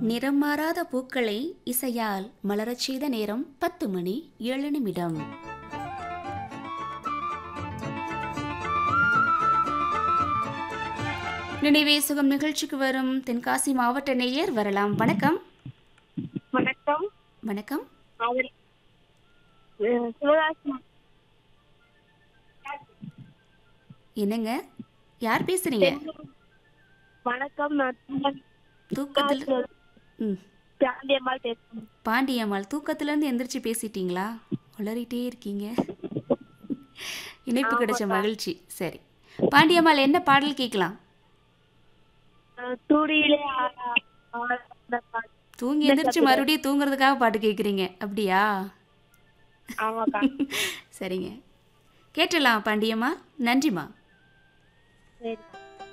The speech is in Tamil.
நிறம் மாறாத பூக்களை இசையால் மலரச் செய்த நேரம் பத்து மணி ஏழு நிமிடம் நினைவே சுகம் நிகழ்ச்சிக்கு வரும் தென்காசி மாவட்ட நேயர் வரலாம் வணக்கம் வணக்கம் வணக்கம் அவர் அஹ் சிவகாசி என்னங்க யார் பேசுறீங்க வணக்கம் நான் தும்பன் தூக்கத்தில் ம் பிராந்தியம்மாள் பேசுறேன் பாண்டியம்மாள் தூக்கத்துலேருந்து எந்திரிச்சு பேசிட்டீங்களா உளறிட்டே இருக்கீங்க இணைப்பு கிடைச்ச மகிழ்ச்சி சரி பாண்டியம்மாள் என்ன பாடல் கேட்கலாம் அஹ் துடியிலே ஆ- ஆழ்ந்த பாட்டு. தூங்கி எந்திரிச்சு மறுபடியும் தூங்குறதுக்காக பாட்டு கேட்குறீங்க அப்படியா ஆமாக்கா சரிங்க கேட்டலாம் பாண்டியம்மா நன்றிம்மா சரி